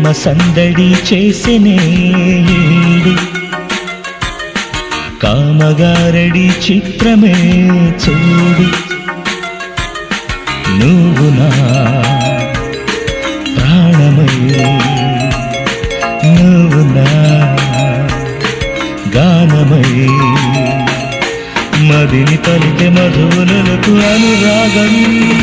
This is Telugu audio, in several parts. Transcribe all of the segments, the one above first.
సందడి చేసినే ఈడు కామగారడి చిత్రమే చూడు నువ్వు నా ప్రాణమై నువ్వు నా గానమై మదిని పలికే మధువులకు అనురాగం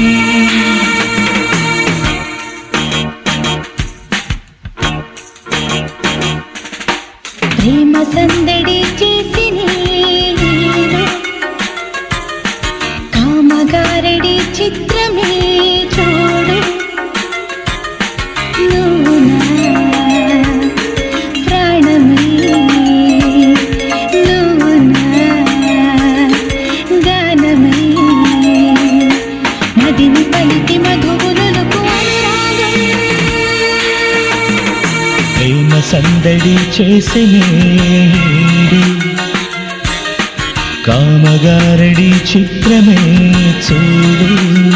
ప్రేమ సందడి చేసి నేను కామగారడి చిత్రమే చూడు నువ్వు నా ప్రాణమై నువ్వు నా గానమై మదిని పలికి మధువులకు అనురాగం ప్రేమ సందడి చేసినేడు కామగారడి చిత్రమే చూడు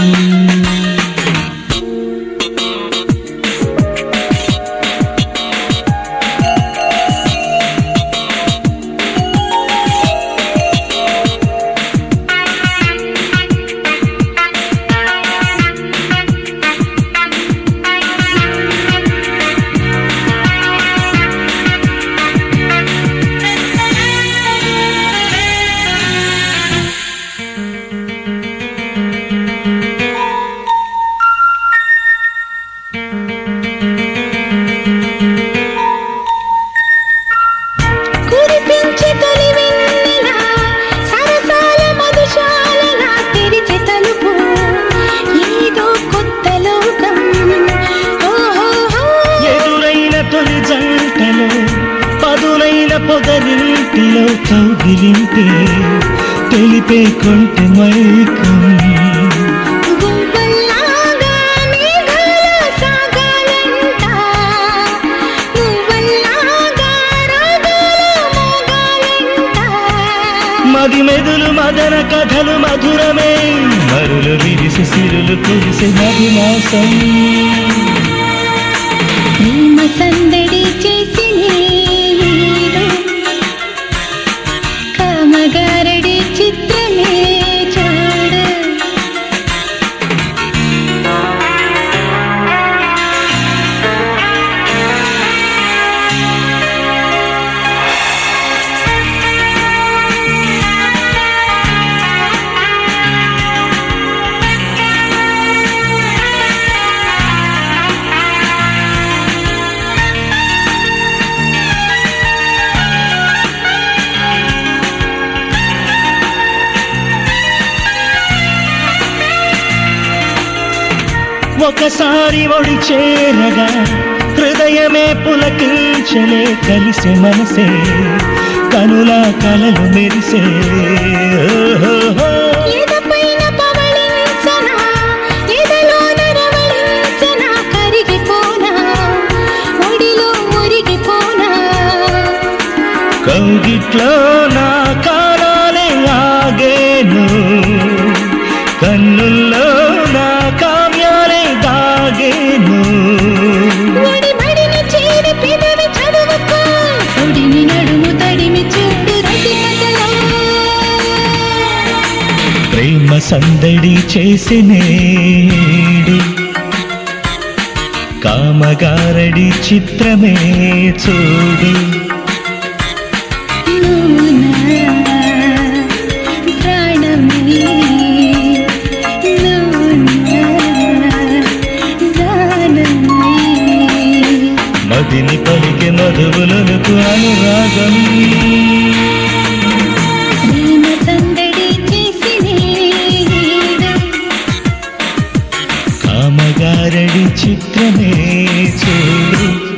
కురిపించే తొలి వెన్నెల సరసాల మధుశాలల తెరిచే తలుపు ఏదో కొత్త లోకం ఓహో ఎదురైన తొలి జంటలో పదులైన పొదరింటిలో కౌగిలింటే తెలిపే కొంటె మైకం గువ్వల్లాగా మేఘాల సాగాలంట నువ్వల్లాగా రాగాల మోగాలంట మది మెదులు మదన కథలు మధురమే మరులు విరిసి సిరులు కురిసి మది మాసం ప్రేమ సందడి చేసి నేను కామగారడి చిత్రమే చూడు ఒకసారి ఒడి చేరగా హృదయమే పులకించలే కలిసే మనసే కనులా కలలు మెరిసే ఓహోహో. ఎదపైన పవళించనా ఎదలోన రవళించనా కరిగిపోనా ఒడిలో మురిగిపోనా కౌగిట్లో నా కాలాలే ఆగేను కన్నుల్లో నా కామ్యాలే దాగేను ఒడి బడిని చేరి పెదవి చదువుకో ఒడిని నడుము తడిమి చూడు రసికతలో ప్రేమ సందడి చేసినేడు కామగారడి చిత్రమే చూడు నువ్వు నా ప్రాణమే నువ్వు నా గానమే మదిని పలికే మధువులకు అనురాగం ప్రేమ సందడి చేసి నేడు కామగారడి చిత్రమే చూడు